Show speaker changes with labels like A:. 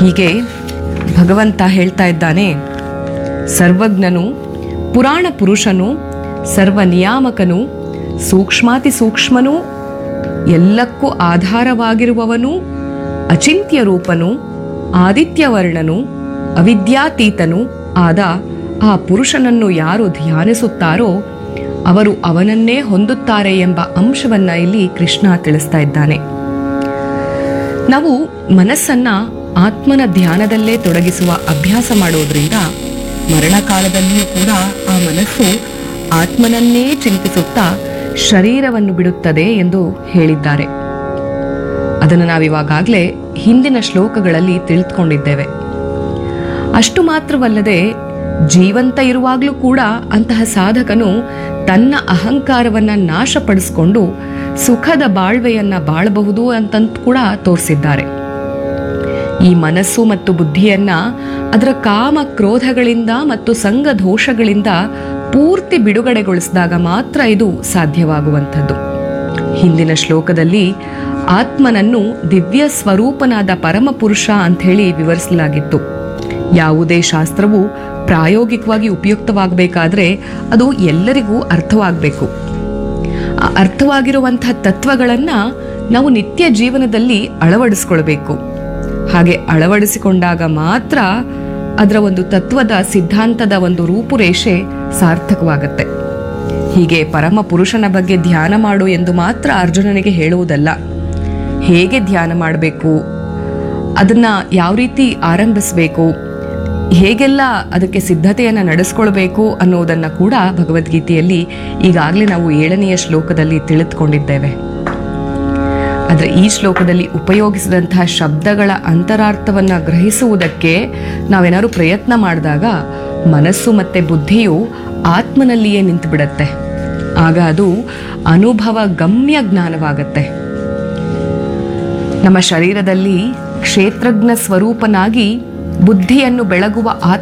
A: ಹೀಗೆ ಭಗವಂತ ಹೇಳ್ತಾ ಇದ್ದಾನೆ ಸರ್ವಜ್ಞನು ಪುರಾಣ ಪುರುಷನು ಸರ್ವ ನಿಯಾಮಕನು ಸೂಕ್ಷ್ಮಾತಿ ಸೂಕ್ಷ್ಮನೂ ಎಲ್ಲಕ್ಕೂ ಆಧಾರವಾಗಿರುವವನು ಅಚಿಂತ್ಯ ರೂಪನು ಆದಿತ್ಯವರ್ಣನು ಅವಿದ್ಯಾತೀತನು ಆದ ಆ ಪುರುಷನನ್ನು ಯಾರು ಧ್ಯಾನಿಸುತ್ತಾರೋ ಅವರು ಅವನನ್ನೇ ಹೊಂದುತ್ತಾರೆ ಎಂಬ ಅಂಶವನ್ನ ಇಲ್ಲಿ ಕೃಷ್ಣ ತಿಳಿಸ್ತಾ ಇದ್ದಾನೆ ನಾವು ಮನಸ್ಸನ್ನ ಆತ್ಮನ ಧ್ಯಾನದಲ್ಲೇ ತೊಡಗಿಸುವ ಅಭ್ಯಾಸ ಮಾಡೋದ್ರಿಂದ ಮರಣಕಾಲದಲ್ಲಿಯೂ ಕೂಡ ಆ ಮನಸ್ಸು ಆತ್ಮನನ್ನೇ ಚಿಂತಿಸುತ್ತಾ ಶರೀರವನ್ನು ಬಿಡುತ್ತದೆ ಎಂದು ಹೇಳಿದ್ದಾರೆ ಅದನ್ನು ನಾವಿವಾಗಲೇ ಹಿಂದಿನ ಶ್ಲೋಕಗಳಲ್ಲಿ ತಿಳಿದುಕೊಂಡಿದ್ದೇವೆ ಅಷ್ಟು ಮಾತ್ರವಲ್ಲದೆ ಜೀವಂತ ಇರುವಾಗಲೂ ಕೂಡ ಅಂತಹ ಸಾಧಕನು ತನ್ನ ಅಹಂಕಾರವನ್ನ ನಾಶಪಡಿಸಿಕೊಂಡು ಸುಖದ ಬಾಳ್ವೆಯನ್ನ ಬಾಳಬಹುದು ಅಂತಂತ ಕೂಡ ತೋರಿಸಿದ್ದಾರೆ ಈ ಮನಸ್ಸು ಮತ್ತು ಬುದ್ಧಿಯನ್ನ ಅದರ ಕಾಮ ಕ್ರೋಧಗಳಿಂದ ಮತ್ತು ಸಂಘ ದೋಷಗಳಿಂದ ಪೂರ್ತಿ ಬಿಡುಗಡೆಗೊಳಿಸಿದಾಗ ಮಾತ್ರ ಇದು ಸಾಧ್ಯವಾಗುವಂಥದ್ದು ಹಿಂದಿನ ಶ್ಲೋಕದಲ್ಲಿ ಆತ್ಮನನ್ನು ದಿವ್ಯ ಸ್ವರೂಪನಾದ ಪರಮಪುರುಷ ಅಂಥೇಳಿ ವಿವರಿಸಲಾಗಿತ್ತು ಯಾವುದೇ ಶಾಸ್ತ್ರವು ಪ್ರಾಯೋಗಿಕವಾಗಿ ಉಪಯುಕ್ತವಾಗಬೇಕಾದ್ರೆ ಅದು ಎಲ್ಲರಿಗೂ ಅರ್ಥವಾಗಬೇಕು ಆ ಅರ್ಥವಾಗಿರುವಂತಹ ತತ್ವಗಳನ್ನ ನಾವು ನಿತ್ಯ ಜೀವನದಲ್ಲಿ ಅಳವಡಿಸ್ಕೊಳ್ಬೇಕು ಹಾಗೆ ಅಳವಡಿಸಿಕೊಂಡಾಗ ಮಾತ್ರ ಅದರ ಒಂದು ತತ್ವದ ಸಿದ್ಧಾಂತದ ಒಂದು ರೂಪುರೇಷೆ ಸಾರ್ಥಕವಾಗತ್ತೆ ಹೀಗೆ ಪರಮ ಪುರುಷನ ಬಗ್ಗೆ ಧ್ಯಾನ ಮಾಡು ಎಂದು ಮಾತ್ರ ಅರ್ಜುನನಿಗೆ ಹೇಳುವುದಲ್ಲ ಹೇಗೆ ಧ್ಯಾನ ಮಾಡಬೇಕು ಅದನ್ನ ಯಾವ ರೀತಿ ಆರಂಭಿಸಬೇಕು ಹೇಗೆಲ್ಲ ಅದಕ್ಕೆ ಸಿದ್ಧತೆಯನ್ನು ನಡೆಸ್ಕೊಳ್ಬೇಕು ಅನ್ನೋದನ್ನ ಕೂಡ ಭಗವದ್ಗೀತೆಯಲ್ಲಿ ಈಗಾಗಲೇ ನಾವು ಏಳನೆಯ ಶ್ಲೋಕದಲ್ಲಿ ತಿಳಿದುಕೊಂಡಿದ್ದೇವೆ ಆದರೆ ಈ ಶ್ಲೋಕದಲ್ಲಿ ಉಪಯೋಗಿಸಿದಂತಹ ಶಬ್ದಗಳ ಅಂತರಾರ್ಥವನ್ನ ಗ್ರಹಿಸುವುದಕ್ಕೆ ನಾವೇನಾದ್ರು ಪ್ರಯತ್ನ ಮಾಡಿದಾಗ ಮನಸ್ಸು ಮತ್ತೆ ಬುದ್ಧಿಯು ಆತ್ಮನಲ್ಲಿಯೇ ನಿಂತು ಬಿಡತ್ತೆ ಆಗ ಅದು ಅನುಭವ ಗಮ್ಯ ಜ್ಞಾನವಾಗತ್ತೆ ನಮ್ಮ ಶರೀರದಲ್ಲಿ ಕ್ಷೇತ್ರಜ್ಞ ಸ್ವರೂಪನಾಗಿ ಬುದ್ಧಿಯನ್ನು ಬೆಳಗುವ